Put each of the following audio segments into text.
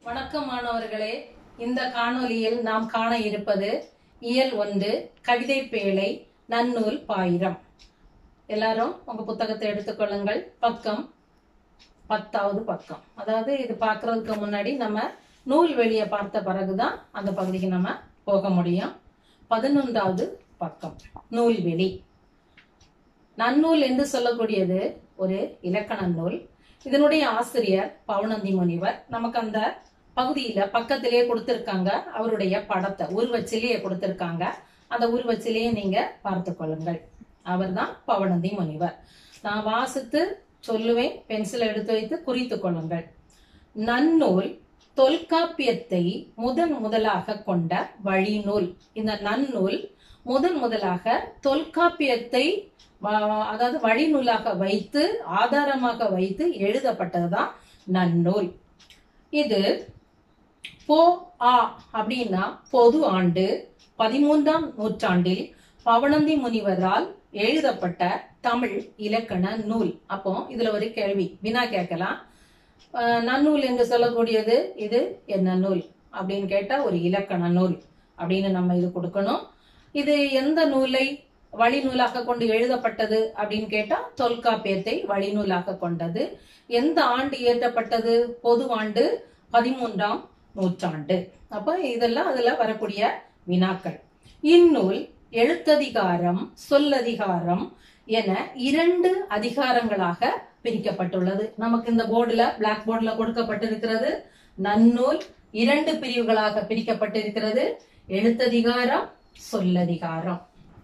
வணக்கம் மாணவர்களே இந்த காணொளியில் நாம் காண இருப்பது இயல் ஒன்று கவிதை பேழை நன்னூல் பாயிரம் எல்லாரும் உங்க புத்தகத்தை எடுத்துக்கொள்ளுங்கள் பக்கம் பத்தாவது பக்கம் அதாவது இது பார்க்கறதுக்கு முன்னாடி நம்ம நூல் வெளியை பார்த்த பிறகுதான் அந்த பகுதிக்கு நம்ம போக முடியும் பதினொன்றாவது பக்கம் நூல்வெளி நன்னூல் என்று சொல்லக்கூடியது ஒரு இலக்கண நூல் இதனுடைய ஆசிரியர் பவுனந்தி முனிவர் நமக்கு அந்த பகுதியில பக்கத்திலேயே கொடுத்திருக்காங்க அவருடைய படத்தை உருவச்சிலேயே கொடுத்திருக்காங்க அந்த உருவச்சிலேயே நீங்க பார்த்து கொள்ளுங்கள் அவர்தான் பவனந்தி முனிவர் நான் வாசித்து சொல்லுவேன் பென்சில் எடுத்து வைத்து குறித்து கொள்ளுங்கள் நன்னூல் தொல்காப்பியத்தை முதன் முதலாக கொண்ட வழிநூல் இந்த நன்னூல் முதன் முதலாக தொல்காப்பியத்தை வ- அதாவது வழிநூலாக வைத்து ஆதாரமாக வைத்து எழுதப்பட்டதுதான் நன்னூல் இது போ ஆ அப்படின்னா பொது ஆண்டு பதிமூன்றாம் நூற்றாண்டில் பவனந்தி முனிவரால் எழுதப்பட்ட தமிழ் இலக்கண நூல் அப்போ இதுல ஒரு கேள்வி வினா கேட்கலாம் அஹ் நன்னூல் என்று சொல்லக்கூடியது இது என்ன நூல் அப்படின்னு கேட்டா ஒரு இலக்கண நூல் அப்படின்னு நம்ம இது கொடுக்கணும் இது எந்த நூலை வழிநூலாக கொண்டு எழுதப்பட்டது அப்படின்னு கேட்டா தொல்காப்பியத்தை வழிநூலாக கொண்டது எந்த ஆண்டு இயற்றப்பட்டது பொது ஆண்டு பதிமூன்றாம் நூற்றாண்டு அப்ப இதெல்லாம் அதுல வரக்கூடிய வினாக்கள் இந்நூல் எழுத்ததிகாரம் சொல்லதிகாரம் என இரண்டு அதிகாரங்களாக பிரிக்கப்பட்டுள்ளது நமக்கு இந்த போர்டுல பிளாக் போர்டுல கொடுக்கப்பட்டிருக்கிறது நன்னூல் இரண்டு பிரிவுகளாக பிரிக்கப்பட்டிருக்கிறது எழுத்ததிகாரம் சொல்லதிகாரம்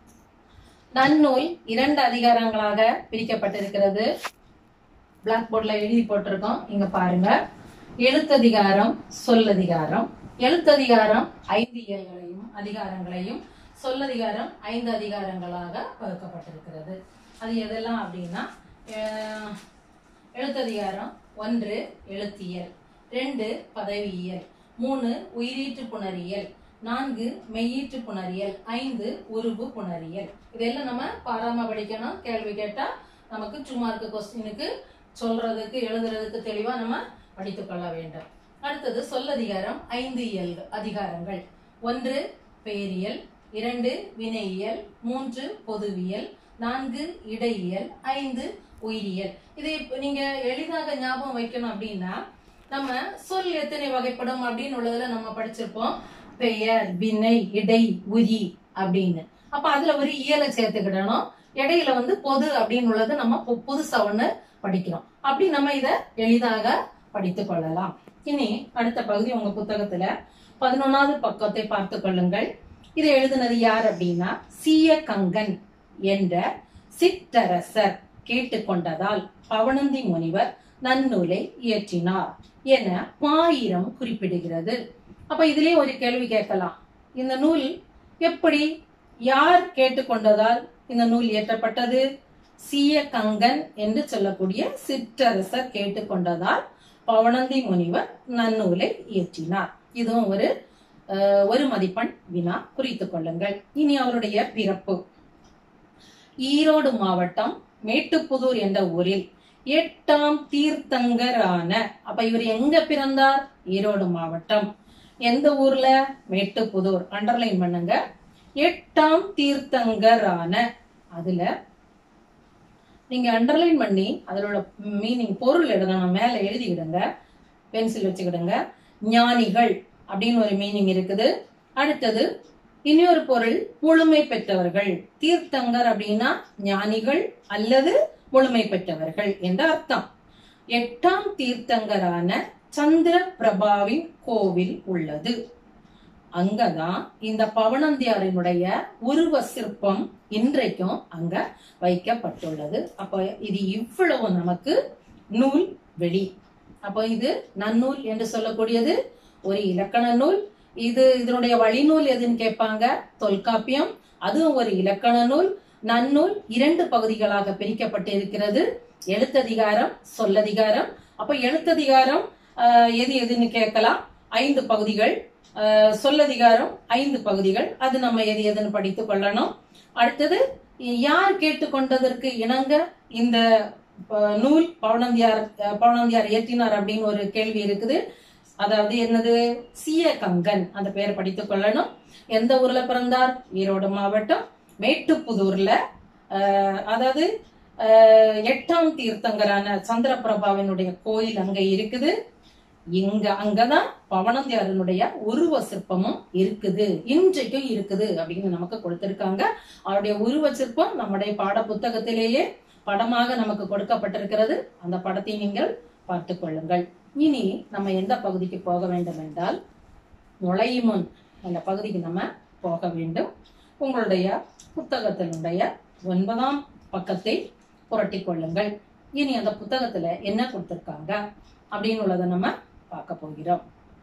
நன்னூல் இரண்டு அதிகாரங்களாக பிரிக்கப்பட்டிருக்கிறது பிளாக் போர்ட்ல எழுதி போட்டிருக்கோம் இங்க பாருங்க எழுத்ததிகாரம் சொல்லதிகாரம் எழுத்ததிகாரம் ஐந்து இயல்களையும் அதிகாரங்களையும் சொல்லதிகாரம் ஐந்து அதிகாரங்களாக வகுக்கப்பட்டிருக்கிறது அது எதெல்லாம் அப்படின்னா அஹ், எழுத்ததிகாரம் ஒன்று எழுத்தியல் ரெண்டு பதவியியல் மூணு உயிரீற்று புணரியல் நான்கு மெய்யீற்று புணரியல் ஐந்து உருபு புணரியல் இதெல்லாம் நம்ம பாராம படிக்கணும் கேள்வி கேட்டா நமக்கு டூ மார்க் கொஸ்டினுக்கு சொல்றதுக்கு எழுதுறதுக்கு தெளிவா நம்ம படித்துக் கொள்ள வேண்டும் அடுத்தது சொல்லதிகாரம் ஐந்து இயல் அதிகாரங்கள் ஒன்று பேரியல் இரண்டு வினையியல் மூன்று பொதுவியல் நான்கு இடையியல் ஐந்து உயிரியல் இதை இப்ப நீங்க எளிதாக ஞாபகம் வைக்கணும் அப்படின்னா நம்ம சொல் எத்தனை வகைப்படும் அப்படின்னு உள்ளதுல நம்ம படிச்சிருப்போம் பெயர் வினை இடை உரி அப்படின்னு அப்ப அதுல ஒரு இயலை சேர்த்துக்கிடணும் இடையில வந்து பொது அப்படின்னு உள்ளது நம்ம பு- புதுசா ஒண்ணு படிக்கிறோம் அப்படி நம்ம இத எளிதாக படித்துக் கொள்ளலாம் இனி அடுத்த பகுதி உங்க புத்தகத்துல பதினொன்னாவது பக்கத்தை பார்த்துக் கொள்ளுங்கள் இதை எழுதினது யார் அப்படின்னா சீய கங்கன் என்ற சிற்றரசர் கேட்டுக்கொண்டதால் பவனந்தி முனிவர் நன்னூலை இயற்றினார் என பாயிரம் குறிப்பிடுகிறது அப்ப இதுலயே ஒரு கேள்வி கேட்கலாம் இந்த நூல் எப்படி யார் கேட்டுக்கொண்டதால் இந்த நூல் இயற்றப்பட்டது சீய கங்கன் என்று சொல்லக்கூடிய சிற்றரசர் கேட்டுக்கொண்டதால் பவனந்தி முனிவர் நன்னூலை இயற்றினார் இதுவும் ஒரு அஹ், ஒரு மதிப்பெண் வினா குறித்துக் கொள்ளுங்கள் இனி அவருடைய பிறப்பு ஈரோடு மாவட்டம் மேட்டுப்புதூர் என்ற ஊரில் எட்டாம் தீர்த்தங்கரான அப்ப இவர் எங்க பிறந்தார் ஈரோடு மாவட்டம் எந்த ஊர்ல மேட்டுப்புதூர் அண்டர்லைன் பண்ணுங்க எட்டாம் தீர்த்தங்கரான அதுல நீங்க அண்டர்லைன் பண்ணி அதோட மீனிங் பொருள் எழுதணும் மேல எழுதிக்கிடுங்க பென்சில் வச்சுக்கிடுங்க ஞானிகள் அப்படின்னு ஒரு மீனிங் இருக்குது அடுத்தது இன்னொரு பொருள் முழுமை பெற்றவர்கள் தீர்த்தங்கர் அப்படின்னா ஞானிகள் அல்லது முழுமை பெற்றவர்கள் என்ற அர்த்தம் எட்டாம் தீர்த்தங்கரான சந்திர பிரபாவின் கோவில் உள்ளது அங்கதான் இந்த பவனந்தியாரினுடைய உருவ சிற்பம் இன்றைக்கும் அங்க வைக்கப்பட்டுள்ளது அப்ப இது இவ்வளவு நமக்கு நூல் வெளி அப்போ இது நன்னூல் என்று சொல்லக்கூடியது ஒரு இலக்கண நூல் இது இதனுடைய வழிநூல் எதுன்னு கேட்பாங்க தொல்காப்பியம் அதுவும் ஒரு இலக்கண நூல் நன்னூல் இரண்டு பகுதிகளாக பிரிக்கப்பட்டு இருக்கிறது எழுத்ததிகாரம் சொல்லதிகாரம் அப்ப எழுத்ததிகாரம் ஆஹ், எது எதுன்னு கேட்கலாம் ஐந்து பகுதிகள் ஆஹ், சொல்லதிகாரம் ஐந்து பகுதிகள் அது நம்ம எது எதுன்னு படித்துக் கொள்ளணும் அடுத்தது யார் கேட்டுக்கொண்டதற்கு இணங்க இந்த அஹ், நூல் பவனந்தியார் அஹ், பவனந்தியார் இயற்றினார் அப்படின்னு ஒரு கேள்வி இருக்குது அதாவது என்னது சீயகங்கன் அந்த பெயரை படித்துக் கொள்ளணும் எந்த ஊர்ல பிறந்தார் ஈரோடு மாவட்டம் மேட்டுப்புதூர்ல ஆஹ், அதாவது ஆஹ், எட்டாம் தீர்த்தங்கரான சந்திரபிரபாவினுடைய கோயில் அங்க இருக்குது இங்க அங்கதான் பவனந்தியாரனுடைய உருவ சிற்பமும் இருக்குது இன்றைக்கும் இருக்குது அப்படின்னு நமக்கு கொடுத்திருக்காங்க அவருடைய உருவ சிற்பம் நம்முடைய பாட புத்தகத்திலேயே படமாக நமக்கு கொடுக்கப்பட்டிருக்கிறது அந்த படத்தை நீங்கள் பார்த்துக் கொள்ளுங்கள் இனி நம்ம எந்த பகுதிக்கு போக வேண்டும் என்றால் நுழைமுன் அந்த பகுதிக்கு நம்ம போக வேண்டும் உங்களுடைய புத்தகத்தினுடைய ஒன்பதாம் பக்கத்தை புரட்டி கொள்ளுங்கள் இனி அந்த புத்தகத்துல என்ன கொடுத்திருக்காங்க அப்படின்னு உள்ளதை நம்ம பார்க்க போகிறோம்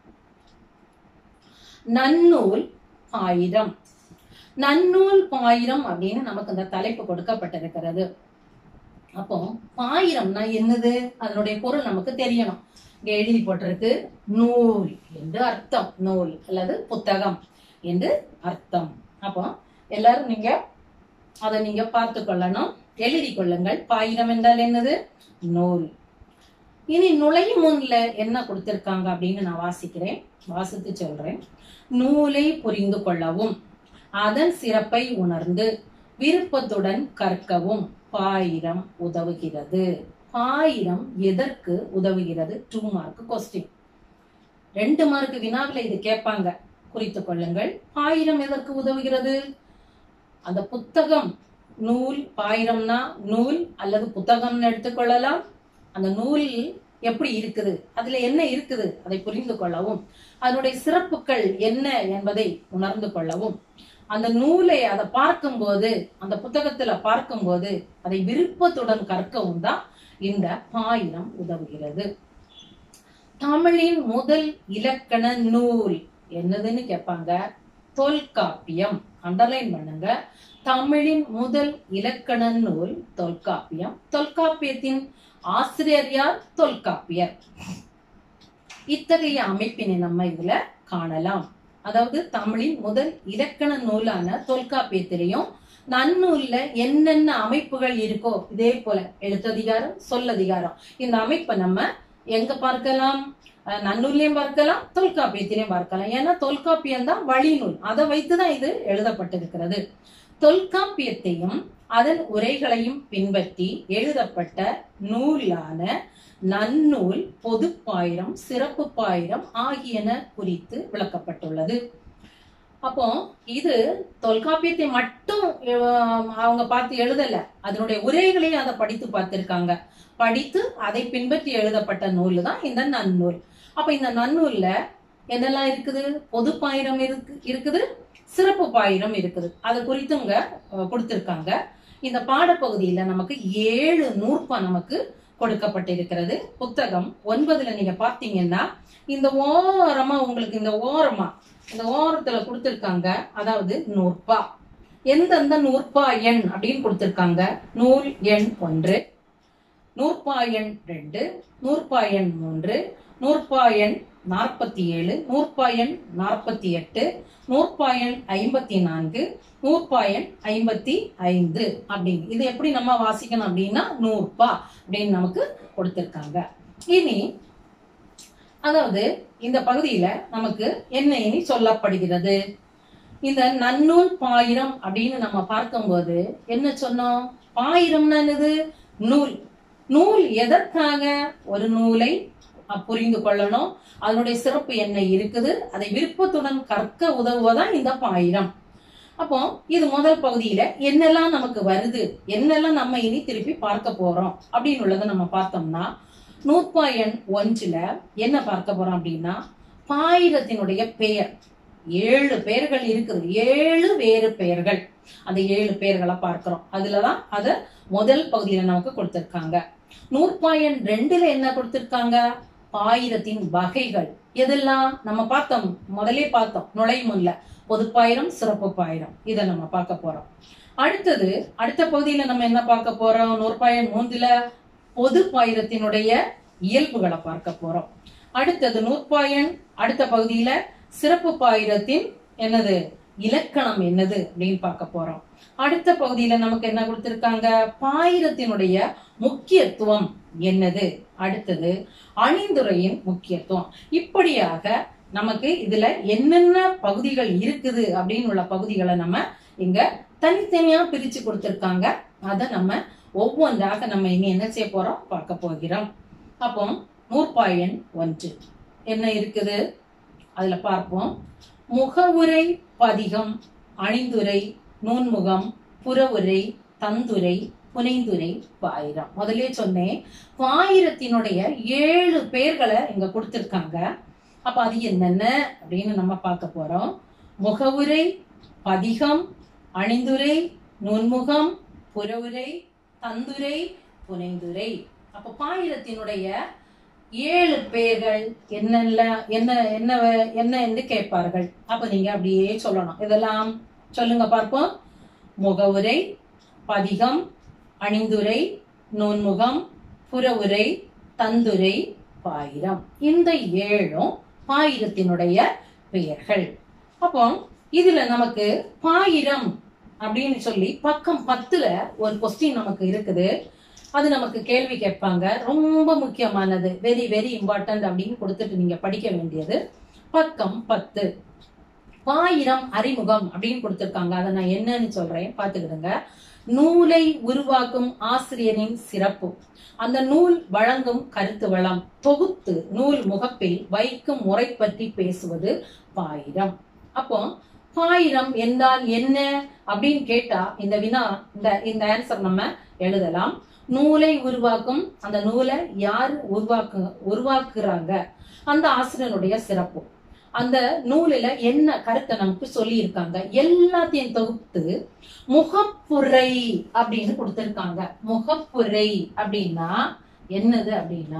நன்னூல் ஆயிரம் நன்னூல் பாயிரம் அப்படின்னு நமக்கு இந்த தலைப்பு கொடுக்கப்பட்டிருக்கிறது அப்போ பாயிரம்னா என்னது அதனுடைய பொருள் நமக்கு தெரியணும் இங்க எழுதி போட்டிருக்கு நூல் என்று அர்த்தம் நூல் அல்லது புத்தகம் என்று அர்த்தம் அப்போ எல்லாரும் நீங்க அதை நீங்க பார்த்து கொள்ளணும் எழுதி கொள்ளுங்கள் பாயிரம் என்றால் என்னது நூல் இனி நுழையும் முன்ல என்ன கொடுத்திருக்காங்க அப்படின்னு நான் வாசிக்கிறேன் வாசித்து சொல்றேன் நூலை புரிந்து கொள்ளவும் அதன் சிறப்பை உணர்ந்து விருப்பத்துடன் கற்கவும் பாயிரம் உதவுகிறது பாயிரம் எதற்கு உதவுகிறது டூ மார்க் கொஸ்டின் ரெண்டு மார்க் வினாவில இது கேட்பாங்க குறித்து கொள்ளுங்கள் பாயிரம் எதற்கு உதவுகிறது அந்த புத்தகம் நூல் பாயிரம்னா நூல் அல்லது புத்தகம்னு எடுத்துக்கொள்ளலாம் அந்த நூல் எப்படி இருக்குது அதுல என்ன இருக்குது அதை புரிந்து கொள்ளவும் அதனுடைய சிறப்புகள் என்ன என்பதை உணர்ந்து கொள்ளவும் அந்த நூலை அதை பார்க்கும்போது அந்த புத்தகத்துல பார்க்கும்போது அதை விருப்பத்துடன் கற்கவும் தான் இந்த பாயிரம் உதவுகிறது தமிழின் முதல் இலக்கண நூல் என்னதுன்னு கேட்பாங்க தொல்காப்பியம் அண்டர்லைன் பண்ணுங்க தமிழின் முதல் இலக்கண நூல் தொல்காப்பியம் தொல்காப்பியத்தின் ஆசிரியர் யார் தொல்காப்பியர் இத்தகைய அமைப்பினை நம்ம இதுல காணலாம் அதாவது தமிழின் முதல் இலக்கண நூலான தொல்காப்பியத்திலையும் நன்னூல்ல என்னென்ன அமைப்புகள் இருக்கோ இதே போல எழுத்ததிகாரம் சொல்லதிகாரம் இந்த அமைப்பை நம்ம எங்க பார்க்கலாம் அஹ் நன்னூல்லையும் பார்க்கலாம் தொல்காப்பியத்திலையும் பார்க்கலாம் ஏன்னா தொல்காப்பியம் தான் வழிநூல் அதை வைத்துதான் இது எழுதப்பட்டிருக்கிறது தொல்காப்பியத்தையும் அதன் உரைகளையும் பின்பற்றி எழுதப்பட்ட நூலான நன்னூல் பொதுப்பாயிரம் சிறப்பு பாயிரம் ஆகியன குறித்து விளக்கப்பட்டுள்ளது அப்போ இது தொல்காப்பியத்தை மட்டும் அஹ், அவங்க பார்த்து எழுதல அதனுடைய உரைகளையும் அதை படித்து பார்த்திருக்காங்க படித்து அதை பின்பற்றி எழுதப்பட்ட நூல் தான் இந்த நன்னூல் அப்ப இந்த நன்னூல்ல என்னெல்லாம் இருக்குது பொது பாயிரம் இருக்கு இருக்குது சிறப்பு பாயிரம் இருக்குது அது குறித்துங்க அஹ், கொடுத்திருக்காங்க இந்த பாடப்பகுதியில நமக்கு ஏழு நூற்பா நமக்கு கொடுக்கப்பட்டிருக்கிறது புத்தகம் ஒன்பதுல நீங்க பார்த்தீங்கன்னா இந்த ஓரமா உங்களுக்கு இந்த ஓரமா இந்த ஓரத்துல கொடுத்திருக்காங்க அதாவது நூற்பா எந்தெந்த நூற்பா எண் அப்படின்னு கொடுத்திருக்காங்க நூல் எண் ஒன்று நூற்பா எண் ரெண்டு நூற்பா எண் மூன்று நூற்பா எண் நாற்பத்தி ஏழு நூற்பா எண் நாற்பத்தி எட்டு நூற்பா எண் ஐம்பத்தி நான்கு நூற்பா எண் ஐம்பத்தி ஐந்து அப்படின்னு இது எப்படி நம்ம வாசிக்கணும் அப்படின்னா நூற்பா அப்படின்னு நமக்கு கொடுத்திருக்காங்க இனி அதாவது இந்த பகுதியில நமக்கு என்ன இனி சொல்லப்படுகிறது இந்த நன்னூல் பாயிரம் அப்படின்னு நம்ம பார்க்கும்போது என்ன சொன்னோம் பாயிரம்னா என்னது நூல் நூல் எதற்காக ஒரு நூலை அஹ், புரிந்து கொள்ளணும் அதனுடைய சிறப்பு என்ன இருக்குது அதை விருப்பத்துடன் கற்க உதவுவதான் இந்த பாயிரம் அப்போ இது முதல் பகுதியில என்னெல்லாம் நமக்கு வருது என்னெல்லாம் நம்ம இனி திருப்பி பார்க்க போறோம் அப்படின்னு உள்ளதை நம்ம பார்த்தோம்னா நூற்பா எண் ஒன்றுல என்ன பார்க்க போறோம் அப்படின்னா பாயிரத்தினுடைய பெயர் ஏழு பெயர்கள் இருக்குது ஏழு வேறு பெயர்கள் அந்த ஏழு பெயர்களை பார்க்கிறோம் அதுலதான் அத முதல் பகுதியில நமக்கு கொடுத்திருக்காங்க நூற்பாயன் ரெண்டுல என்ன கொடுத்திருக்காங்க பாயிரத்தின் வகைகள் எதெல்லாம் நம்ம பார்த்தோம் முதலே பார்த்தோம் நுழைமுல்ல பொதுப்பாயிரம் சிறப்பு பாயிரம் இதை நம்ம பார்க்க போறோம் அடுத்தது அடுத்த பகுதியில நம்ம என்ன பார்க்க போறோம் நூற்பாயன் மூன்றுல பொது பாயிரத்தினுடைய இயல்புகளை பார்க்க போறோம் அடுத்தது நூற்பாயன் அடுத்த பகுதியில சிறப்பு பாயிரத்தின் என்னது இலக்கணம் என்னது அப்படின்னு பார்க்க போறோம் அடுத்த பகுதியில நமக்கு என்ன கொடுத்திருக்காங்க பாயிரத்தினுடைய முக்கியத்துவம் என்னது அடுத்தது அணிந்துரையின் முக்கியத்துவம் இப்படியாக நமக்கு இதுல என்னென்ன பகுதிகள் இருக்குது அப்படின்னு உள்ள பகுதிகளை நம்ம இங்க தனித்தனியா பிரிச்சு கொடுத்திருக்காங்க அதை நம்ம ஒவ்வொன்றாக நம்ம இனி என்ன செய்ய போறோம் பார்க்க போகிறோம் அப்போ நூற்பாயன் ஒன்று என்ன இருக்குது அதுல பார்ப்போம் முகவுரை பதிகம் அணிந்துரை நூன்முகம் புறவுரை தந்துரை புனைந்துரை பாயிரம் முதலே சொன்னேன் பாயிரத்தினுடைய ஏழு பேர்களை இங்க கொடுத்திருக்காங்க அப்ப அது என்னென்ன அப்படின்னு நம்ம பார்க்க போறோம் முகவுரை பதிகம் அணிந்துரை நுண்முகம் புறவுரை தந்துரை புனைந்துரை அப்ப பாயிரத்தினுடைய ஏழு பேர்கள் என்னென்ன என்ன என்ன என்ன என்று கேட்பார்கள் அப்ப நீங்க அப்படியே சொல்லணும் இதெல்லாம் சொல்லுங்க பார்ப்போம் முகவுரை பதிகம் அணிந்துரை நூன்முகம் புறவுரை தந்துரை பாயிரம் இந்த ஏழும் பாயிரத்தினுடைய பெயர்கள் அப்போ இதுல நமக்கு பாயிரம் அப்படின்னு சொல்லி பக்கம் பத்துல ஒரு கொஸ்டின் நமக்கு இருக்குது அது நமக்கு கேள்வி கேட்பாங்க ரொம்ப முக்கியமானது வெரி வெரி இம்பார்ட்டன்ட் அப்படின்னு கொடுத்துட்டு நீங்க படிக்க வேண்டியது பக்கம் பத்து பாயிரம் அறிமுகம் அப்படின்னு கொடுத்திருக்காங்க அதை நான் என்னன்னு சொல்றேன் பாத்துக்கிடுங்க நூலை உருவாக்கும் ஆசிரியரின் சிறப்பு அந்த நூல் வழங்கும் கருத்து வளம் தொகுத்து நூல் முகப்பில் வைக்கும் முறை பற்றி பேசுவது பாயிரம் அப்போ பாயிரம் என்றால் என்ன அப்படின்னு கேட்டா இந்த வினா இந்த இந்த ஆன்சர் நம்ம எழுதலாம் நூலை உருவாக்கும் அந்த நூலை யார் உருவாக்கு உருவாக்குறாங்க அந்த ஆசிரியனுடைய சிறப்பு அந்த நூலில என்ன கருத்தை நமக்கு சொல்லி இருக்காங்க எல்லாத்தையும் தொகுத்து முகப்புரை அப்படின்னு கொடுத்திருக்காங்க முகப்புரை அப்படின்னா என்னது அப்படின்னா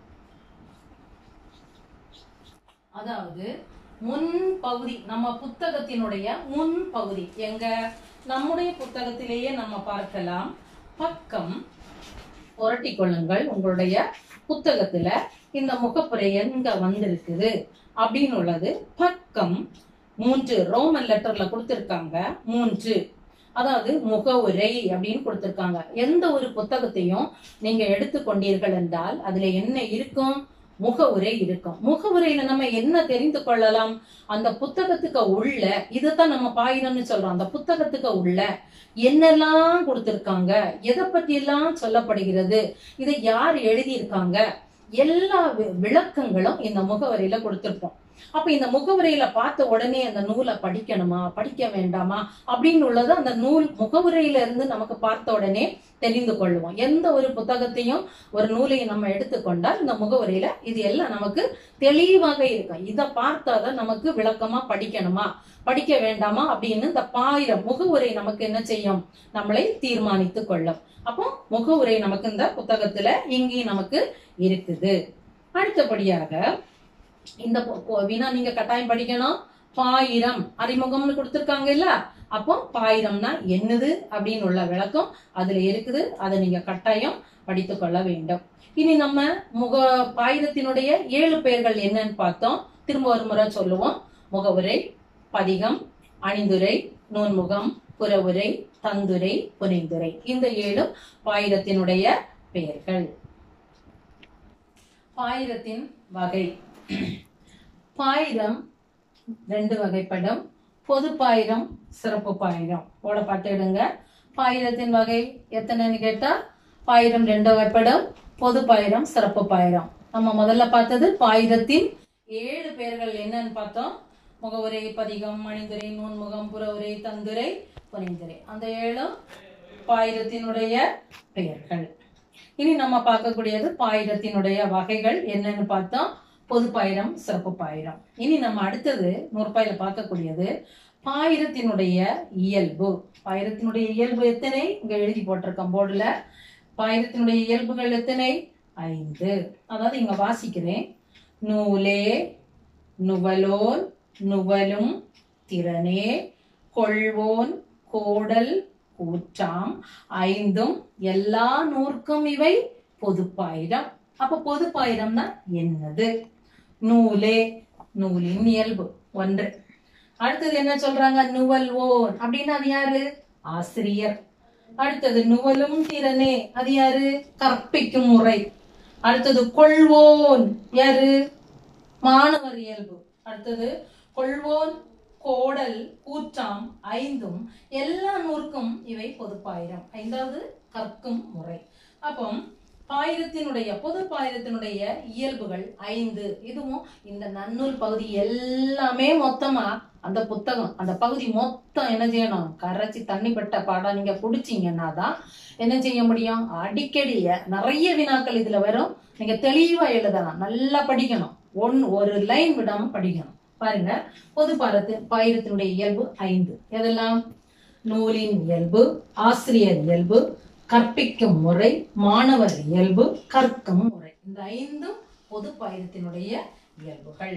அதாவது முன் பகுதி நம்ம புத்தகத்தினுடைய முன் பகுதி எங்க நம்முடைய புத்தகத்திலேயே நம்ம பார்க்கலாம் பக்கம் புரட்டி கொள்ளுங்கள் உங்களுடைய புத்தகத்துல இந்த முகப்புரை எங்க வந்திருக்குது அப்படின்னு உள்ளது பக்கம் மூன்று ரோமன் லெட்டர்ல கொடுத்திருக்காங்க மூன்று அதாவது முகவுரை அப்படின்னு கொடுத்திருக்காங்க எந்த ஒரு புத்தகத்தையும் நீங்க எடுத்துக்கொண்டீர்கள் என்றால் அதுல என்ன இருக்கும் முகவுரை இருக்கும் முகவுரையில நம்ம என்ன தெரிந்து கொள்ளலாம் அந்த புத்தகத்துக்கு உள்ள இதுதான் நம்ம பாயிரம்னு சொல்றோம் அந்த புத்தகத்துக்கு உள்ள என்னெல்லாம் கொடுத்திருக்காங்க எதை பத்தி எல்லாம் சொல்லப்படுகிறது இதை யார் எழுதியிருக்காங்க எல்லா வி- விளக்கங்களும் இந்த முகவரியில கொடுத்திருப்போம் அப்ப இந்த முகவுரையில பார்த்த உடனே அந்த நூலை படிக்கணுமா படிக்க வேண்டாமா அப்படின்னு உள்ளது அந்த நூல் முகவுரையில இருந்து நமக்கு பார்த்த உடனே தெரிந்து கொள்வோம் எந்த ஒரு புத்தகத்தையும் ஒரு நூலையும் நம்ம எடுத்துக்கொண்டால் இந்த முகவுரையில இது எல்லாம் நமக்கு தெளிவாக இருக்கும் இதை பார்த்தாதான் நமக்கு விளக்கமா படிக்கணுமா படிக்க வேண்டாமா அப்படின்னு இந்த பாயிரம் முகவுரை நமக்கு என்ன செய்யும் நம்மளை தீர்மானித்து கொள்ளும் அப்போ முகவுரை நமக்கு இந்த புத்தகத்துல இங்கேயும் நமக்கு இருக்குது அடுத்தபடியாக இந்த பொ- பொ- வினா நீங்க கட்டாயம் படிக்கணும் பாயிரம் அறிமுகம்னு கொடுத்திருக்காங்க இல்ல அப்போ பாயிரம்னா என்னது அப்படின்னு உள்ள விளக்கம் அதுல இருக்குது அதை நீங்க கட்டாயம் படித்துக் கொள்ள வேண்டும் இனி நம்ம முக பாயிரத்தினுடைய ஏழு பெயர்கள் என்னன்னு பார்த்தோம் திரும்ப ஒரு முறை சொல்லுவோம் முகவுரை பதிகம் அணிந்துரை நூன்முகம் புறவுரை தந்துரை புனைந்துரை இந்த ஏழும் பாயிரத்தினுடைய பெயர்கள் பாயிரத்தின் வகை பாயிரம் ரெண்டு வகைப்படும் பொது பாயிரம் சிறப்பு பாயிரம் போட பார்த்துடுங்க பாயிரத்தின் வகை எத்தனைன்னு கேட்டா பாயிரம் ரெண்டு வகைப்படும் பொது பாயிரம் சிறப்பு பாயிரம் நம்ம முதல்ல பார்த்தது பாயிரத்தின் ஏழு பெயர்கள் என்னன்னு பார்த்தோம் முகவுரை பதிகம் மணிந்துரை நூன்முகம் புறவுரை தந்துரை புனைந்துரை அந்த ஏழும் பாயிரத்தினுடைய பெயர்கள் இனி நம்ம பார்க்கக்கூடியது பாயிரத்தினுடைய வகைகள் என்னன்னு பார்த்தோம் பொது பாயிரம் சிறப்பு பாயிரம் இனி நம்ம அடுத்தது நூறுபாயில பார்க்கக்கூடியது பாயிரத்தினுடைய இயல்பு பாயிரத்தினுடைய இயல்பு எத்தனை இங்க எழுதி போட்டிருக்கோம் போர்டுல பாயிரத்தினுடைய இயல்புகள் எத்தனை ஐந்து அதாவது இங்க வாசிக்கிறேன் நூலே நுவலோன் நுவலும் திறனே கொள்வோன் கோடல் கூற்றாம் ஐந்தும் எல்லா நூற்கும் இவை பொதுப்பாயிரம் அப்ப பொதுப்பாயிரம்னா என்னது நூலே நூலின் இயல்பு ஒன்று அடுத்தது என்ன சொல்றாங்க நுவல்வோன் அப்படின்னா அது யாரு ஆசிரியர் அடுத்தது நுவலும் திறனே அது யாரு கற்பிக்கும் முறை அடுத்தது கொள்வோன் யாரு மாணவர் இயல்பு அடுத்தது கொள்வோன் கோடல் கூற்றாம் ஐந்தும் எல்லா நூற்கும் இவை பொதுப்பாயிரம் ஐந்தாவது கற்கும் முறை அப்போ பாயிரத்தினுடைய பொது பாயிரத்தினுடைய இயல்புகள் ஐந்து இதுவும் இந்த நன்னூல் பகுதி எல்லாமே மொத்தமா அந்த புத்தகம் அந்த பகுதி மொத்தம் என்ன செய்யணும் கரைச்சி தண்ணி பட்ட பாடம் நீங்க குடிச்சீங்கன்னா தான் என்ன செய்ய முடியும் அடிக்கடி நிறைய வினாக்கள் இதுல வரும் நீங்க தெளிவா எழுதலாம் நல்லா படிக்கணும் ஒன் ஒரு லைன் விடாம படிக்கணும் பாருங்க பொது பாரத்து பாயிரத்தினுடைய இயல்பு ஐந்து எதெல்லாம் நூலின் இயல்பு ஆசிரியர் இயல்பு கற்பிக்கும் முறை மாணவர் இயல்பு கற்கும் முறை இந்த ஐந்தும் பொது பாயிரத்தினுடைய இயல்புகள்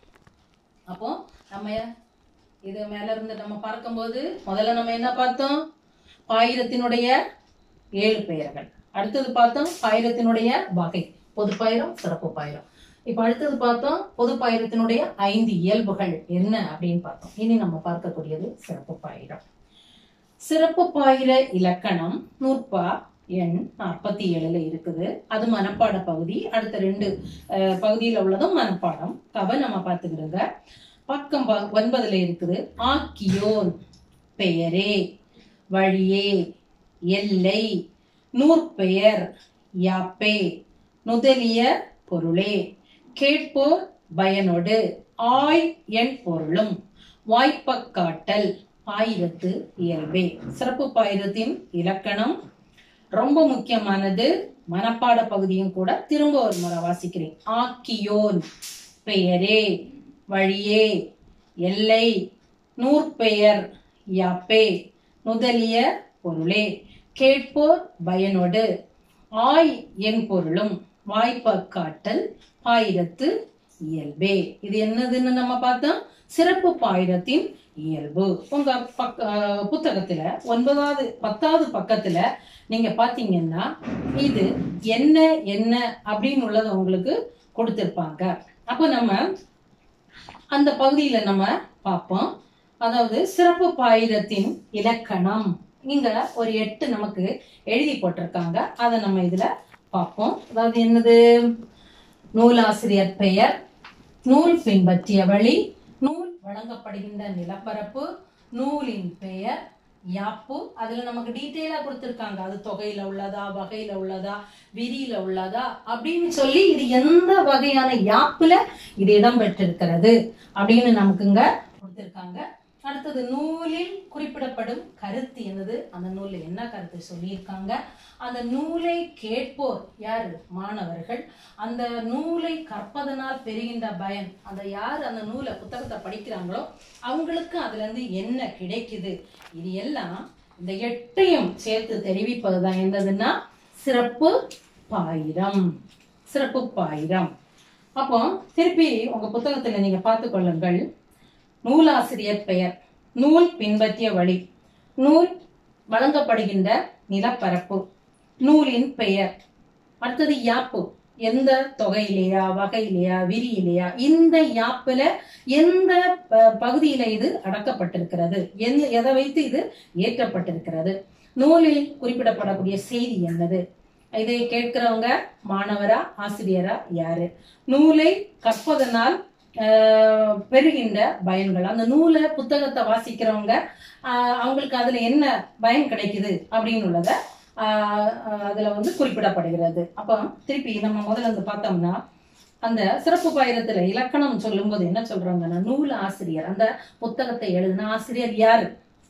அப்போ நம்ம இது மேல இருந்து நம்ம பார்க்கும்போது முதல்ல நம்ம என்ன பார்த்தோம் பாயிரத்தினுடைய ஏழு பெயர்கள் அடுத்தது பார்த்தோம் பாயிரத்தினுடைய வகை பொது பாயிரம் சிறப்பு பாயிரம் இப்ப அடுத்தது பார்த்தோம் பொது பாயிரத்தினுடைய ஐந்து இயல்புகள் என்ன அப்படின்னு பார்த்தோம் இனி நம்ம பார்க்கக்கூடியது சிறப்பு பாயிரம் சிறப்பு பாயிர இலக்கணம் நூற்பா எண் நாற்பத்தி ஏழுல இருக்குது அது மனப்பாட பகுதி அடுத்த ரெண்டு அஹ், பகுதியில உள்ளதும் மனப்பாடம் கவ நம்ம பார்த்துக்கிறத பக்கம் ப- ஒன்பதுல இருக்குது ஆக்கியோன் பெயரே வழியே எல்லை நூற்பெயர் யாப்பே நுதலிய பொருளே கேட்போர் பயனொடு ஆய் என் பொருளும் வாய்ப்பக்காட்டல் பாயிரத்து இயல்பே சிறப்பு பாயிரத்தின் இலக்கணம் ரொம்ப முக்கியமானது மனப்பாட பகுதியும் கூட திரும்ப ஒரு முறை வாசிக்கிறேன் ஆக்கியோன் பெயரே வழியே எல்லை நூற்பெயர் யாப்பே நுதலிய பொருளே கேட்போர் பயனொடு ஆய் என் பொருளும் வாய்ப்பக்காட்டல் பாயிரத்து இயல்பே இது என்னதுன்னு நம்ம பார்த்தோம் சிறப்பு பாயிரத்தின் இயல்பு உங்க பக்க அஹ் புத்தகத்துல ஒன்பதாவது பத்தாவது பக்கத்துல நீங்க பாத்தீங்கன்னா இது என்ன என்ன அப்படின்னு உள்ளதை உங்களுக்கு கொடுத்திருப்பாங்க அப்போ நம்ம அந்த பகுதியில நம்ம பார்ப்போம் அதாவது சிறப்பு பாயிரத்தின் இலக்கணம் இங்க ஒரு எட்டு நமக்கு எழுதி போட்டிருக்காங்க அதை நம்ம இதுல பார்ப்போம் அதாவது என்னது நூலாசிரியர் பெயர் நூல் பின்பற்றிய வழி நூல் வழங்கப்படுகின்ற நிலப்பரப்பு நூலின் பெயர் யாப்பு அதுல நமக்கு டீட்டெயிலா கொடுத்திருக்காங்க அது தொகையில உள்ளதா வகையில உள்ளதா விரியில உள்ளதா அப்படின்னு சொல்லி இது எந்த வகையான யாப்புல இது இடம்பெற்றிருக்கிறது அப்படின்னு நமக்கு இங்க கொடுத்திருக்காங்க அடுத்தது நூலில் குறிப்பிடப்படும் கருத்து என்னது அந்த நூல்ல என்ன கருத்து சொல்லியிருக்காங்க அந்த நூலை கேட்போர் யாரு மாணவர்கள் அந்த நூலை கற்பதனால் பெறுகின்ற பயன் அந்த யார் அந்த நூலை புத்தகத்தை படிக்கிறாங்களோ அவங்களுக்கு அதுல இருந்து என்ன கிடைக்குது இது எல்லாம் இந்த எட்டையும் சேர்த்து தெரிவிப்பதுதான் என்னதுன்னா சிறப்பு பாயிரம் சிறப்பு பாயிரம் அப்போ திருப்பி உங்க புத்தகத்துல நீங்க பார்த்து கொள்ளுங்கள் நூலாசிரியர் பெயர் நூல் பின்பற்றிய வழி நூல் வழங்கப்படுகின்ற நிலப்பரப்பு நூலின் பெயர் அடுத்தது யாப்பு எந்த தொகையிலையா வகையிலையா விரியிலையா இந்த யாப்புல எந்த ப- பகுதியில இது அடக்கப்பட்டிருக்கிறது எந்த எதை வைத்து இது ஏற்றப்பட்டிருக்கிறது நூலில் குறிப்பிடப்படக்கூடிய செய்தி என்னது இதை கேட்கிறவங்க மாணவரா ஆசிரியரா யாரு நூலை கற்பதனால் ஆஹ், பெறுகின்ற பயன்கள் அந்த நூலை புத்தகத்தை வாசிக்கிறவங்க ஆஹ், அவங்களுக்கு அதுல என்ன பயன் கிடைக்குது அப்படின்னு உள்ளத ஆஹ், ஆஹ், அதுல வந்து குறிப்பிடப்படுகிறது அப்போ திருப்பி நம்ம முதல்ல வந்து பார்த்தோம்னா அந்த சிறப்பு பாயிரத்துல இலக்கணம் சொல்லும்போது என்ன சொல்றாங்கன்னா நூல் ஆசிரியர் அந்த புத்தகத்தை எழுதின ஆசிரியர் யாரு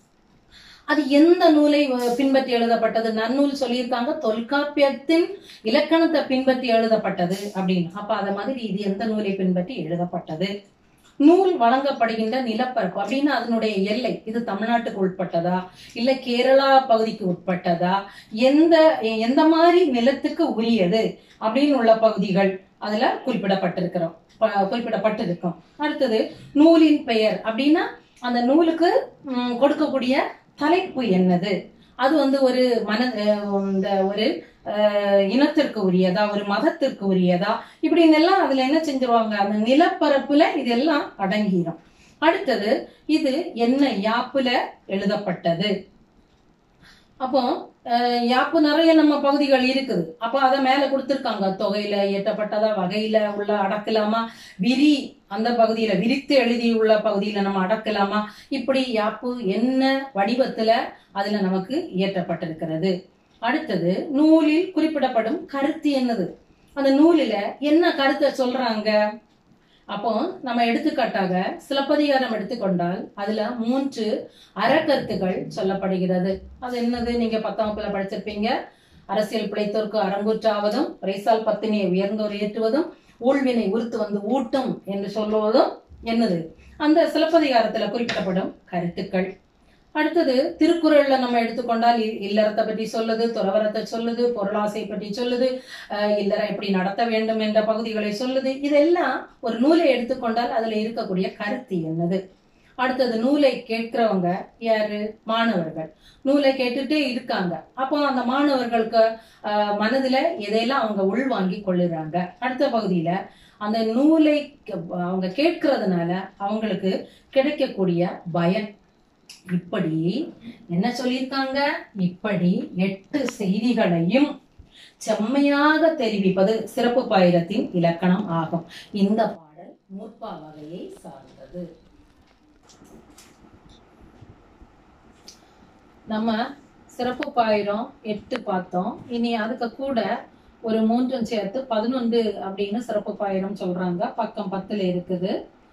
அது எந்த நூலை அஹ், பின்பற்றி எழுதப்பட்டது நன்னூல் சொல்லியிருக்காங்க தொல்காப்பியத்தின் இலக்கணத்தை பின்பற்றி எழுதப்பட்டது அப்படின்னு அப்ப அத மாதிரி இது எந்த நூலை பின்பற்றி எழுதப்பட்டது நூல் வழங்கப்படுகின்ற நிலப்பரப்பு அப்படின்னு அதனுடைய எல்லை இது தமிழ்நாட்டுக்கு உட்பட்டதா இல்ல கேரளா பகுதிக்கு உட்பட்டதா எந்த எந்த மாதிரி நிலத்துக்கு உரியது அப்படின்னு உள்ள பகுதிகள் அதுல குறிப்பிடப்பட்டிருக்கிறோம் ப- குறிப்பிடப்பட்டிருக்கும் அடுத்தது நூலின் பெயர் அப்படின்னா அந்த நூலுக்கு ம், கொடுக்கக்கூடிய தலைப்பு என்னது அது வந்து ஒரு மன அஹ், இந்த ஒரு அஹ், இனத்திற்கு உரியதா ஒரு மதத்திற்கு உரியதா இப்படின்னு எல்லாம் அதுல என்ன செஞ்சிருவாங்க அந்த நிலப்பரப்புல இதெல்லாம் அடங்கிடும் அடுத்தது இது என்ன யாப்புல எழுதப்பட்டது அப்போ அஹ், யாப்பு நிறைய நம்ம பகுதிகள் இருக்குது அப்போ அதை மேல கொடுத்திருக்காங்க தொகையில இயற்றப்பட்டதா வகையில உள்ள அடக்கலாமா விரி அந்த பகுதியில விரித்து எழுதியுள்ள பகுதியில நம்ம அடக்கலாமா இப்படி யாப்பு என்ன வடிவத்துல அதுல நமக்கு இயற்றப்பட்டிருக்கிறது அடுத்தது நூலில் குறிப்பிடப்படும் கருத்து என்னது அந்த நூலில என்ன கருத்தை சொல்றாங்க அப்போ நம்ம எடுத்துக்காட்டாக சிலப்பதிகாரம் எடுத்துக்கொண்டால் அதுல மூன்று அறக்கருத்துகள் சொல்லப்படுகிறது அது என்னது நீங்க பத்தாம் வகுப்புல படிச்சிருப்பீங்க அரசியல் பிழைத்தோர்க்கு அரங்கூற்றாவதும் ரைசால் பத்தினியை உயர்ந்தோர் ஏற்றுவதும் ஊழ்வினை உறுத்து வந்து ஊட்டும் என்று சொல்லுவதும் என்னது அந்த சிலப்பதிகாரத்துல குறிப்பிடப்படும் கருத்துக்கள் அடுத்தது திருக்குறள்ல நம்ம எடுத்துக்கொண்டால் இ- இல்லறத்தை பற்றி சொல்லுது துறவரத்தை சொல்லுது பொருளாசை பற்றி சொல்லுது அஹ் இல்லறம் எப்படி நடத்த வேண்டும் என்ற பகுதிகளை சொல்லுது இதெல்லாம் ஒரு நூலை எடுத்துக்கொண்டால் அதுல இருக்கக்கூடிய கருத்து என்னது அடுத்தது நூலை கேட்கிறவங்க யாரு மாணவர்கள் நூலை கேட்டுட்டே இருக்காங்க அப்போ அந்த மாணவர்களுக்கு அஹ், மனதுல எதையெல்லாம் அவங்க உள்வாங்கி கொள்ளுறாங்க அடுத்த பகுதியில அந்த நூலை கே- அவங்க கேட்கறதுனால அவங்களுக்கு கிடைக்கக்கூடிய பயன் இப்படி என்ன சொல்லியிருக்காங்க இப்படி எட்டு செய்திகளையும் செம்மையாக தெரிவிப்பது சிறப்பு பாயிரத்தின் இலக்கணம் ஆகும் இந்த பாடல் நூற்பா வகையை சார்ந்தது நம்ம சிறப்பு பாயிரம் எட்டு பார்த்தோம் இனி அதுக்கு கூட ஒரு மூன்றும் சேர்த்து பதினொன்று அப்படின்னு சிறப்பு பாயிரம் சொல்றாங்க பக்கம் பத்துல இருக்குது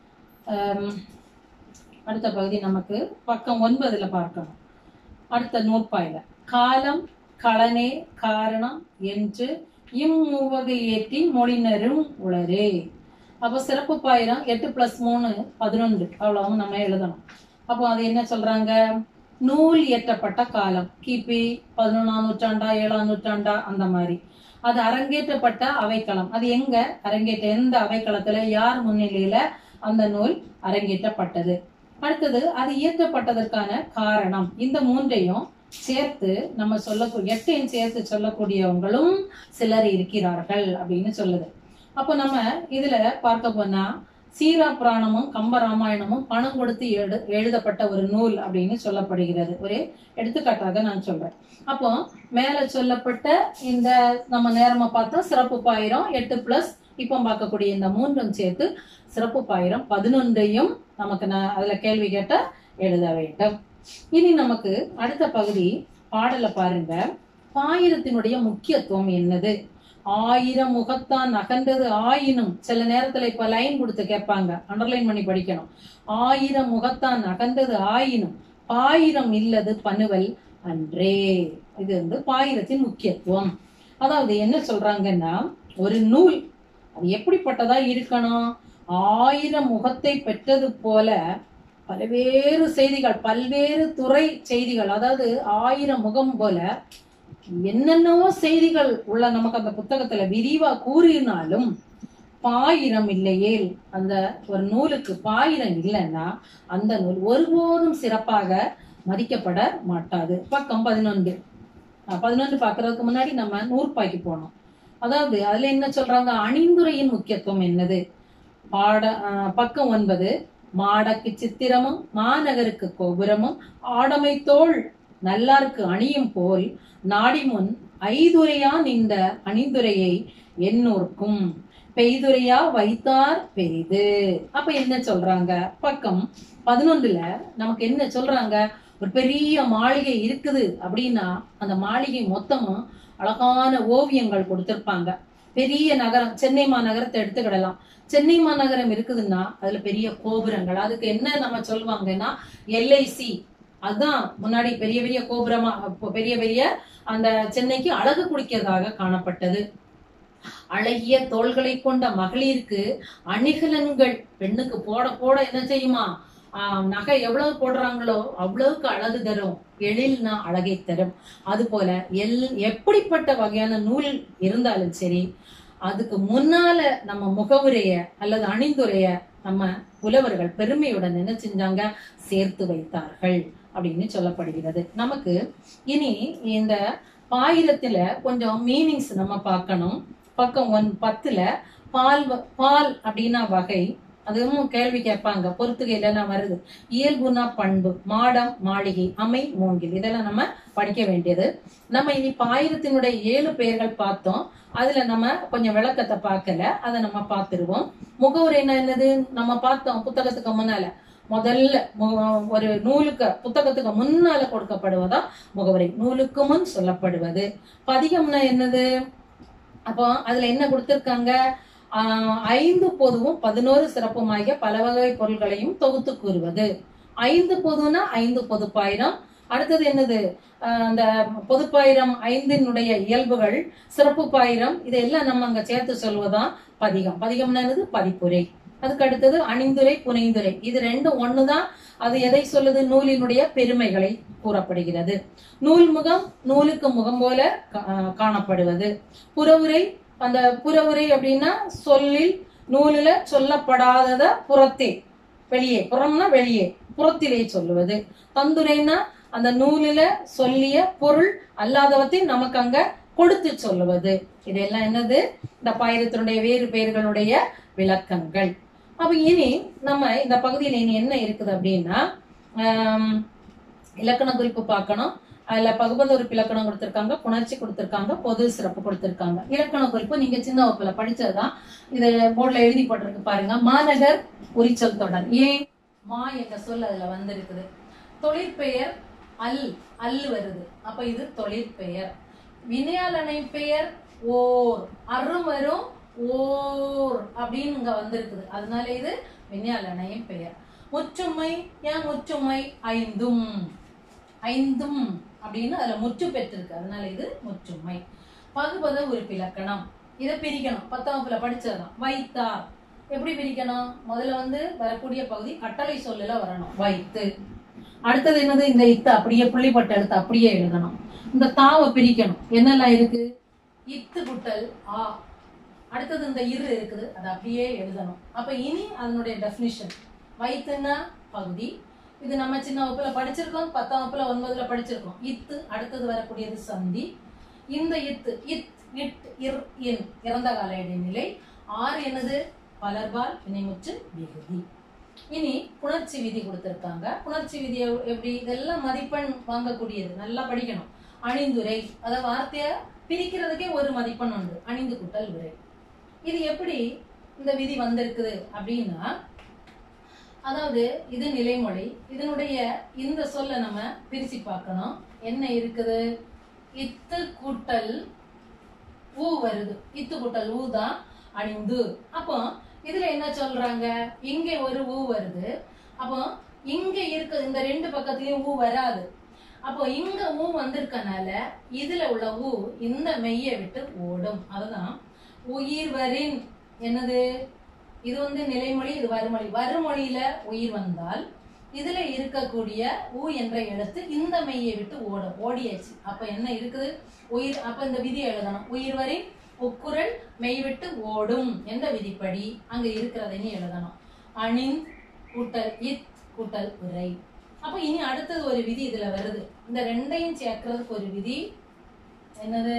ஆம், அடுத்த பகுதி நமக்கு பக்கம் ஒன்பதுல பார்க்கணும் அடுத்த நூற்பாயில காலம் களனே காரணம் என்று இம்முவகை ஏற்றி மொழினரும் உளரே அப்போ சிறப்பு பாயிரம் எட்டு பிளஸ் மூணு பதினொன்று அவ்வளவும் நம்ம எழுதணும் அப்போ அது என்ன சொல்றாங்க நூல் இயற்றப்பட்ட காலம் கிபி பதினொன்னாம் நூற்றாண்டா ஏழாம் நூற்றாண்டா அந்த மாதிரி அது அரங்கேற்றப்பட்ட அவைக்களம் அது எங்க அரங்கேற்ற எந்த அவைக்களத்துல யார் முன்னிலையில அந்த நூல் அரங்கேற்றப்பட்டது அடுத்தது அது இயற்றப்பட்டதற்கான காரணம் இந்த மூன்றையும் சேர்த்து நம்ம சொல்லக்கூடிய எட்டையும் சேர்த்து சொல்லக்கூடியவங்களும் சிலர் இருக்கிறார்கள் அப்படின்னு சொல்லுது அப்போ நம்ம இதுல பார்க்க போனா சீரா புராணமும் கம்ப ராமாயணமும் பணம் கொடுத்து எழு எழுதப்பட்ட ஒரு நூல் அப்படின்னு சொல்லப்படுகிறது ஒரு எடுத்துக்காட்டாக நான் சொல்றேன் அப்போ மேல சொல்லப்பட்ட இந்த நம்ம நேரமா பார்த்தா சிறப்பு பாயிரம் எட்டு பிளஸ் இப்போ பார்க்கக்கூடிய இந்த மூன்றும் சேர்த்து சிறப்பு பாயிரம் பதினொன்றையும் நமக்கு நான் அதுல கேள்வி கேட்ட எழுத வேண்டும் இனி நமக்கு அடுத்த பகுதி பாடலை பாருங்க பாயிரத்தினுடைய முக்கியத்துவம் என்னது ஆயிரம் முகத்தான் அகன்றது ஆயினும் சில நேரத்துல இப்ப லைன் கொடுத்து கேட்பாங்க அண்டர்லைன் பண்ணி படிக்கணும் ஆயிரம் முகத்தான் அகன்றது ஆயினும் பாயிரம் இல்லது பனுவல் அன்றே இது வந்து பாயிரத்தின் முக்கியத்துவம் அதாவது என்ன சொல்றாங்கன்னா ஒரு நூல் அது எப்படிப்பட்டதா இருக்கணும் ஆயிரம் முகத்தை பெற்றது போல பல்வேறு செய்திகள் பல்வேறு துறை செய்திகள் அதாவது ஆயிரம் முகம் போல என்னென்னவோ செய்திகள் உள்ள நமக்கு அந்த புத்தகத்துல விரிவா கூறினாலும் பாயிரம் இல்லையேல் அந்த ஒரு நூலுக்கு பாயிரம் இல்லைன்னா அந்த நூல் ஒருபோதும் சிறப்பாக மதிக்கப்பட மாட்டாது பக்கம் பதினொன்று பதினொன்று பார்க்கறதுக்கு முன்னாடி நம்ம நூற்பாய்க்கு போனோம் அதாவது அதுல என்ன சொல்றாங்க அணிந்துரையின் முக்கியத்துவம் என்னது பாட அஹ், பக்கம் ஒன்பது மாடக்கு சித்திரமும் மாநகருக்கு கோபுரமும் ஆடமை தோள் நல்லாருக்கு அணியும் போல் நாடிமுன் ஐதுரையான் இந்த அணிந்துரையை எண்ணோர்க்கும் பெய்துரையா வைத்தார் பெரிது அப்ப என்ன சொல்றாங்க பக்கம் பதினொன்றுல நமக்கு என்ன சொல்றாங்க ஒரு பெரிய மாளிகை இருக்குது அப்படின்னா அந்த மாளிகை மொத்தமும் அழகான ஓவியங்கள் கொடுத்திருப்பாங்க பெரிய நகரம் சென்னை மாநகரத்தை எடுத்துக்கிடலாம் சென்னை மாநகரம் இருக்குதுன்னா அதுல பெரிய கோபுரங்கள் அதுக்கு என்ன நம்ம சொல்லுவாங்கன்னா எல்ஐசி அதுதான் முன்னாடி பெரிய பெரிய கோபுரமா அப்போ பெரிய பெரிய அந்த சென்னைக்கு அழகு குடிக்கிறதாக காணப்பட்டது அழகிய தோள்களை கொண்ட மகளிருக்கு அணிகலன்கள் பெண்ணுக்கு போட போட என்ன செய்யுமா ஆஹ் நகை எவ்வளவு போடுறாங்களோ அவ்வளவுக்கு அழகு தரும் எழில்னா அழகை தரும் அது போல எல் எப்படிப்பட்ட வகையான நூல் இருந்தாலும் சரி அதுக்கு முன்னால நம்ம முகவுரைய அல்லது அணிந்துரைய நம்ம புலவர்கள் பெருமையுடன் என்ன செஞ்சாங்க சேர்த்து வைத்தார்கள் அப்படின்னு சொல்லப்படுகிறது நமக்கு இனி இந்த பாயிரத்துல கொஞ்சம் மீனிங்ஸ் நம்ம பார்க்கணும் பக்கம் ஒன் பத்துல பால் வ- பால் அப்படின்னா வகை அதுவும் கேள்வி கேட்பாங்க பொறுத்துகையில எல்லாம் வருது இயல்புனா பண்பு மாடம் மாளிகை அமை மூங்கில் இதெல்லாம் நம்ம படிக்க வேண்டியது நம்ம இனி பாயிரத்தினுடைய ஏழு பெயர்கள் பார்த்தோம் அதுல நம்ம கொஞ்சம் விளக்கத்தை பார்க்கல அதை நம்ம பார்த்துருவோம் முகவுரைனா என்னது நம்ம பார்த்தோம் புத்தகத்துக்கு முன்னால முதல்ல மு- ஒரு நூலுக்கு புத்தகத்துக்கு முன்னால கொடுக்கப்படுவதா முகவரி நூலுக்கு முன் சொல்லப்படுவது பதிகம்னா என்னது அப்போ அதுல என்ன கொடுத்திருக்காங்க ஆஹ் ஐந்து பொதுவும் பதினோரு சிறப்புமாகிய பல வகை பொருள்களையும் தொகுத்து கூறுவது ஐந்து பொதுனா ஐந்து பொதுப்பாயிரம் அடுத்தது என்னது ஆஹ் அந்த பொதுப்பாயிரம் ஐந்தினுடைய இயல்புகள் சிறப்பு பாயிரம் இதெல்லாம் நம்ம அங்க சேர்த்து சொல்வதா பதிகம் பதிகம்னா என்னது பதிப்புரை அதுக்கு அடுத்தது அணிந்துரை புனைந்துரை இது ரெண்டும் ஒண்ணுதான் அது எதை சொல்லுது நூலினுடைய பெருமைகளை கூறப்படுகிறது நூல் முகம் நூலுக்கு முகம் போல கா- ஆஹ் காணப்படுவது புறவுரை அந்த புறவுரை அப்படின்னா சொல்லில் நூலில சொல்லப்படாதத புறத்தே வெளியே புறம்னா வெளியே புறத்திலே சொல்லுவது தந்துரைனா அந்த நூலில சொல்லிய பொருள் அல்லாதவற்றை நமக்கு அங்க கொடுத்து சொல்லுவது இதெல்லாம் என்னது இந்த பாயிரத்தினுடைய வேறு பெயர்களுடைய விளக்கங்கள் அப்ப இனி நம்ம இந்த பகுதியில இனி என்ன இருக்குது அப்படின்னா ஆம், இலக்கண குறிப்பு பார்க்கணும் அதுல பகுபத உறுப்பு இலக்கணம் கொடுத்திருக்காங்க புணர்ச்சி கொடுத்திருக்காங்க பொது சிறப்பு கொடுத்திருக்காங்க இலக்கண குறிப்பு நீங்க சின்ன வகுப்புல படிச்சதுதான் இது போர்ட்ல எழுதி போட்டிருக்கு பாருங்க மாநகர் உரிச்சொல் தொடர் ஏன் மா என்ற சொல் அதுல வந்திருக்குது தொழிற்பெயர் அல் அல் வருது அப்ப இது தொழிற்பெயர் வினையாளனை பெயர் ஓர் அரும் வரும் ஓர் அப்படின்னு இங்க வந்திருக்குது அதனால இது வினையாளனையின் பெயர் முற்றுமை ஏன் முற்றுமை ஐந்தும் ஐந்தும் அப்படின்னு அதுல முற்று பெற்றிருக்கு அதனால இது முற்றுமை பகுபத உறுப்பிலக்கணம் இதை பிரிக்கணும் பத்தாம் வகுப்புல படிச்சதுதான் வைத்தார் எப்படி பிரிக்கணும் முதல்ல வந்து வரக்கூடிய பகுதி கட்டளை சொல்லல வரணும் வைத்து அடுத்தது என்னது இந்த இத்து அப்படியே புள்ளிப்பட்ட எழுத்து அப்படியே எழுதணும் இந்த தாவை பிரிக்கணும் என்னெல்லாம் இருக்கு இத்து குட்டல் ஆ அடுத்தது இந்த இரு இருக்குது அதை அப்படியே எழுதணும் அப்ப இனி அதனுடைய டெஃபினிஷன் வைத்துன்னா பகுதி இது நம்ம சின்ன வகுப்புல படிச்சிருக்கோம் பத்தாம் வகுப்புல ஒன்பதுல படிச்சிருக்கோம் இத்து அடுத்தது வரக்கூடியது சந்தி இந்த இத்து இத் இட் இர் இன் இறந்த கால இடைநிலை ஆறு என்னது பலர்பால் வினைமுற்று விகுதி இனி புணர்ச்சி விதி கொடுத்திருக்காங்க புணர்ச்சி விதி எவ்- எப்படி இதெல்லாம் மதிப்பெண் வாங்கக்கூடியது நல்லா படிக்கணும் அணிந்துரை அத வார்த்தைய பிரிக்கிறதுக்கே ஒரு மதிப்பெண் உண்டு அணிந்து குட்டல் உரை இது எப்படி இந்த விதி வந்திருக்குது அப்படின்னா அதாவது இது நிலைமொழி இதனுடைய இந்த சொல்ல நம்ம பிரிச்சு பார்க்கணும் என்ன இருக்குது இத்து கூட்டல் ஊ வருது இத்து கூட்டல் ஊ தான் அணிந்து அப்போ இதுல என்ன சொல்றாங்க இங்க ஒரு ஊ வருது அப்போ இங்க இருக்க இந்த ரெண்டு பக்கத்துலயும் ஊ வராது அப்போ இங்க ஊ வந்திருக்கனால இதுல உள்ள ஊ இந்த மெய்யை விட்டு ஓடும் அதுதான் உயிர்வரின் என்னது இது வந்து நிலைமொழி இது வருமொழி வருமொழியில உயிர் வந்தால் இதுல இருக்கக்கூடிய ஊ என்ற எழுத்து இந்த மெய்யை விட்டு ஓடும் ஓடியாச்சு அப்ப என்ன இருக்குது உயிர் அப்ப இந்த விதி எழுதணும் உயிர்வரின் உக்குரல் மெய் விட்டு ஓடும் என்ற விதிப்படி அங்க இருக்கிறதையும் எழுதணும் அணின் கூட்டல் இத் கூட்டல் உரை அப்ப இனி அடுத்தது ஒரு விதி இதுல வருது இந்த ரெண்டையும் சேர்க்கறதுக்கு ஒரு விதி என்னது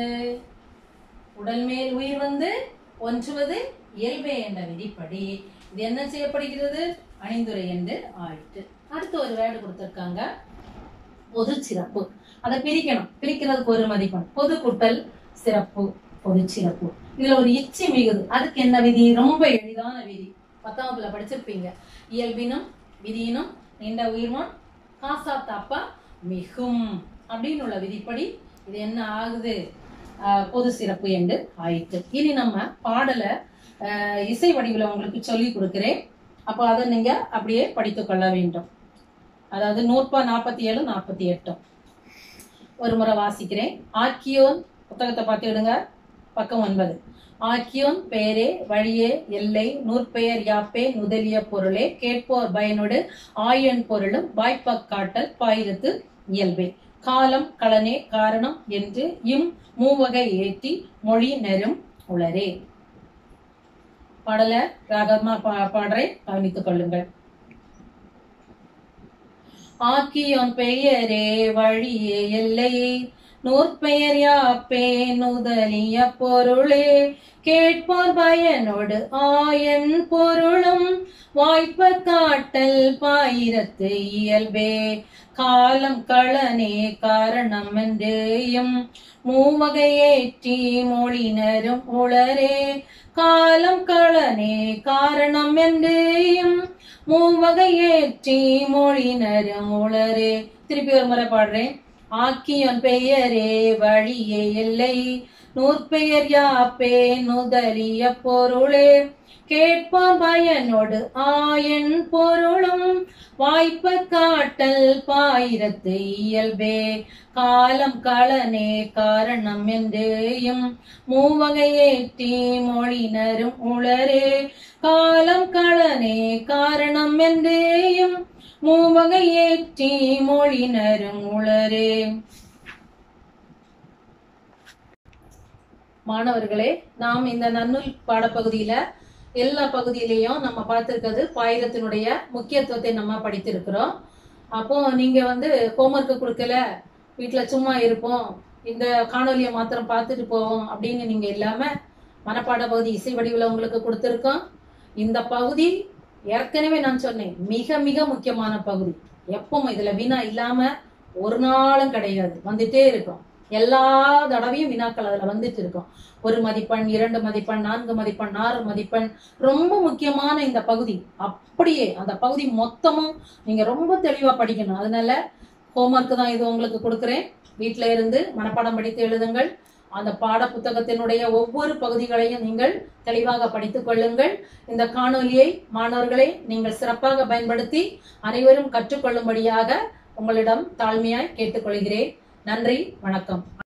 உடல் மேல் உயிர் வந்து ஒன்றுவது இயல்பே என்ற விதிப்படி இது என்ன செய்யப்படுகிறது அணிந்துரை என்று ஆயிற்று அடுத்து ஒரு வேர்டு கொடுத்திருக்காங்க பொது சிறப்பு அதை பிரிக்கணும் பிரிக்கிறதுக்கு ஒரு மதிப்பெண் பொது கூட்டல் சிறப்பு பொது சிறப்பு இதுல ஒரு இச்சி மிகுது அதுக்கு என்ன விதி ரொம்ப எளிதான விதி பத்தாம் வகுப்புல படிச்சிருப்பீங்க இயல்பினும் விதியினும் நீண்ட உயிர்மான் காசா தாப்பா மிகும் அப்படின்னு உள்ள விதிப்படி இது என்ன ஆகுது ஆஹ் பொது சிறப்பு என்று ஆயிற்று இனி நம்ம பாடலை ஆஹ் இசை வடிவில் உங்களுக்கு சொல்லி கொடுக்கிறேன் அப்போ அதை நீங்க அப்படியே படித்துக் கொள்ள வேண்டும் அதாவது நூற்பா நாற்பத்தி ஏழு நாற்பத்தி எட்டும் ஒரு முறை வாசிக்கிறேன் ஆக்கியோன் புத்தகத்தை பார்த்துடுங்க பக்கம் ஒன்பது ஆக்கியோன் பெயரே வழியே எல்லை நூற்பெயர் யாப்பே நுதலிய பொருளே கேட்போர் பயனோடு ஆயன் பொருளும் வாய்ப்பக் காட்டல் பாயிரத்து இயல்பே காலம் களனே காரணம் என்று இம் மூவகை ஏற்றி மொழி நெரும் உளரே பாடல ராகமா பா- பாடுறேன் கவனித்துக் கொள்ளுங்கள் ஆக்கியோன் பெயரே வழியே எல்லை நூற்பெயர் யாப்பே நுதலிய பொருளே கேட்போர் பயனோடு ஆயன் பொருளும் வாய்ப்ப காட்டல் பாயிரத்து இயல்பே காலம் களனே காரணம் என்றேயும் மூவகையேற்றி மொழினரும் உளரே காலம் களனே காரணம் என்றேயும் மூவகையேற்றி மொழினரும் உளரே திருப்பி ஒரு முறை பாடுறேன் ஆக்கியன் பெயரே வழியே இல்லை நூற்பெயர் யாப்பே நுதலிய பொருளே கேட்பான் பயனோடு ஆயன் பொருளும் வாய்ப்ப காட்டல் பாயிரத்து இயல்பே காலம் களனே காரணம் என்றேயும் மூவகையேற்றி மொழினரும் உளரே காலம் களனே காரணம் என்றேயும் மூவகையேற்றி மொழினரும் உளரே மாணவர்களே நாம் இந்த நன்னூல் பாடப்பகுதியில எல்லா பகுதியிலையும் நம்ம பார்த்திருக்கிறது பாயிரத்தினுடைய முக்கியத்துவத்தை நம்ம படித்திருக்கிறோம் அப்போ நீங்க வந்து ஹோம்ஒர்க் கொடுக்கல வீட்டுல சும்மா இருப்போம் இந்த காணொலியை மாத்திரம் பார்த்துட்டு போவோம் அப்படின்னு நீங்க இல்லாம மனப்பாட பகுதி இசை வடிவில் உங்களுக்கு கொடுத்துருக்கோம் இந்த பகுதி ஏற்கனவே நான் சொன்னேன் மிக மிக முக்கியமான பகுதி எப்பவும் இதுல வினா இல்லாம ஒரு நாளும் கிடையாது வந்துட்டே இருக்கும் எல்லா தடவையும் வினாக்கள் அதுல வந்துட்டு இருக்கும் ஒரு மதிப்பெண் இரண்டு மதிப்பெண் நான்கு மதிப்பெண் ஆறு மதிப்பெண் ரொம்ப முக்கியமான இந்த பகுதி அப்படியே அந்த பகுதி மொத்தமும் நீங்க ரொம்ப தெளிவா படிக்கணும் அதனால ஹோம்ஒர்க் தான் இது உங்களுக்கு கொடுக்குறேன் வீட்ல இருந்து மனப்பாடம் படித்து எழுதுங்கள் அந்த பாட புத்தகத்தினுடைய ஒவ்வொரு பகுதிகளையும் நீங்கள் தெளிவாக படித்துக் கொள்ளுங்கள் இந்த காணொலியை மாணவர்களை நீங்கள் சிறப்பாக பயன்படுத்தி அனைவரும் கற்றுக்கொள்ளும்படியாக உங்களிடம் தாழ்மையாய் கேட்டுக்கொள்கிறேன் நன்றி வணக்கம்